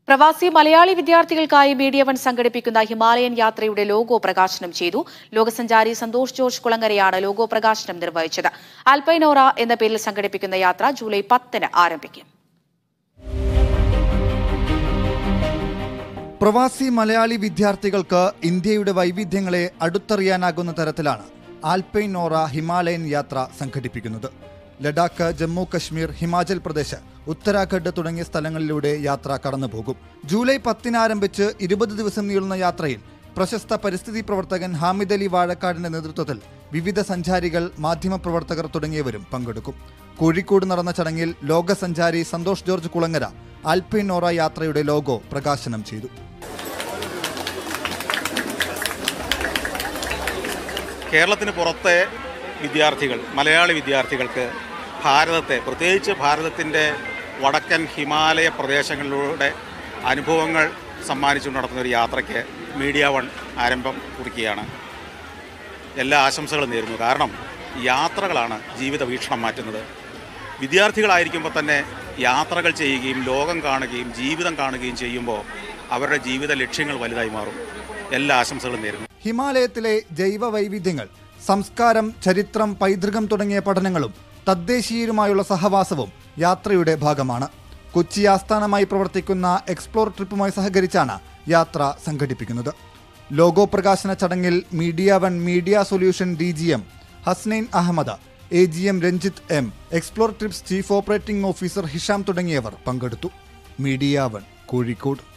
പ്രവാസി മലയാളി വിദ്യാർത്ഥികൾക്കായി media one സംഘടിപ്പിക്കുന്ന ഹിമാലയൻ യാത്രയുടെ ലോഗോ പ്രകാശനം ചെയ്തു ലോകസഞ്ചാരി സന്തോഷ് ജോർജ് കുളങ്ങരയാണ് ലോഗോ പ്രകാശനം നിർവഹിച്ചത് ആൽപൈനോറ എന്ന പേരിൽ സംഘടിപ്പിക്കുന്ന യാത്ര ജൂലൈ പത്തിന് ആരംഭിക്കും പ്രവാസി മലയാളി വിദ്യാർത്ഥികൾക്ക് ഇന്ത്യയുടെ വൈവിധ്യങ്ങളെ അടുത്തറിയാനാകുന്ന തരത്തിലാണ് ആൽപൈൻ നോറ ഹിമാലയൻ യാത്ര സംഘടിപ്പിക്കുന്നത് ലഡാക്ക് ജമ്മു കശ്മീർ ഹിമാചൽ പ്രദേശ് ഉത്തരാഖണ്ഡ് തുടങ്ങിയ സ്ഥലങ്ങളിലൂടെ യാത്ര കടന്നുപോകും ജൂലൈ പത്തിന് ആരംഭിച്ച് ഇരുപത് ദിവസം നീളുന്ന യാത്രയിൽ പ്രശസ്ത പരിസ്ഥിതി പ്രവർത്തകൻ ഹാമിദ് അലി വാഴക്കാടിന്റെ നേതൃത്വത്തിൽ വിവിധ സഞ്ചാരികൾ മാധ്യമപ്രവർത്തകർ തുടങ്ങിയവരും പങ്കെടുക്കും കോഴിക്കോട് നടന്ന ചടങ്ങിൽ ലോകസഞ്ചാരി സന്തോഷ് ജോർജ് കുളങ്ങര ആൽപൈൻ നോറ യാത്രയുടെ ലോഗോ പ്രകാശനം ചെയ്തു കേരളത്തിന് പുറത്തെ വിദ്യാർത്ഥികൾ മലയാളി വിദ്യാർത്ഥികൾക്ക് ഭാരതത്തെ പ്രത്യേകിച്ച് ഭാരതത്തിൻ്റെ വടക്കൻ ഹിമാലയ പ്രദേശങ്ങളിലൂടെ അനുഭവങ്ങൾ സമ്മാനിച്ചുകൊണ്ട് നടത്തുന്ന ഒരു യാത്രയ്ക്ക് മീഡിയ വൺ ആരംഭം കുറിക്കുകയാണ് എല്ലാ ആശംസകളും നേരുന്നു കാരണം യാത്രകളാണ് ജീവിത വീക്ഷണം മാറ്റുന്നത് വിദ്യാർത്ഥികളായിരിക്കുമ്പോൾ തന്നെ യാത്രകൾ ചെയ്യുകയും ലോകം കാണുകയും ജീവിതം കാണുകയും ചെയ്യുമ്പോൾ അവരുടെ ജീവിത ലക്ഷ്യങ്ങൾ വലുതായി മാറും എല്ലാ ആശംസകളും നേരുന്നു ഹിമാലയത്തിലെ ജൈവ വൈവിധ്യങ്ങൾ സംസ്കാരം ചരിത്രം പൈതൃകം തുടങ്ങിയ പഠനങ്ങളും തദ്ദേശീയരുമായുള്ള സഹവാസവും യാത്രയുടെ ഭാഗമാണ് കൊച്ചി ആസ്ഥാനമായി പ്രവർത്തിക്കുന്ന എക്സ്പ്ലോർ ട്രിപ്പുമായി സഹകരിച്ചാണ് യാത്ര സംഘടിപ്പിക്കുന്നത് ലോഗോ പ്രകാശന ചടങ്ങിൽ media one media solution D G M Hasnain Ahmed A G M Ranjith M explore trips chief operating officer Hisham തുടങ്ങിയവർ പങ്കെടുത്തു മീഡിയ വൺ കോഴിക്കോട്